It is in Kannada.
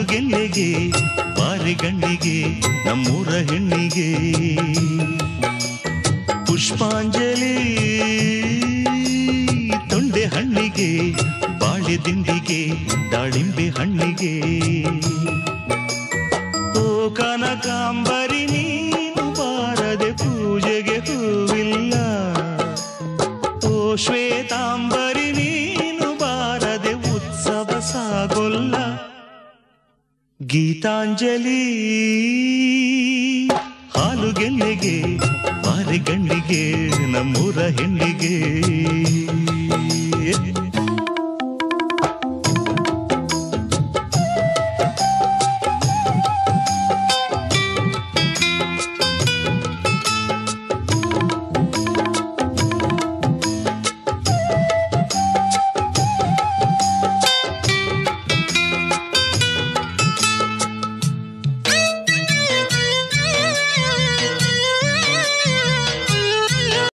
ಹಾಲುಗೆಲ್ಲೆಗೆ ಬಾರಿಗಣ್ಣಿಗೆ ನಮ್ಮೂರ ಹೆಣ್ಣಿಗೆ ಪುಷ್ಪಾಂಜಲಿ ತೊಂಡೆ ಹಣ್ಣಿಗೆ ಬಾಳೆ ದಿಂಡಿಗೆ ದಾಳಿಂಬೆ ಹಣ್ಣಿಗೆ ಓ ಕನಕಾಂಬರಿ ನೀನು ಬಾರದೆ ಪೂಜೆಗೆ ಹೂವಿಲ್ಲ ಓ ಶ್ವೇತಾಂಬರಿ ನೀನು ಬಾರದೆ ಉತ್ಸವ ಸಾಗೊಲ್ಲ ಗೀತಾಂಜಲಿ ಹಾಲುಗೆಲ್ಲೆಗೆ ಬಾರಿಗಣ್ಣಿಗೆ ನಮ್ಮೂರ ಹೆಣ್ಣಿಗೆ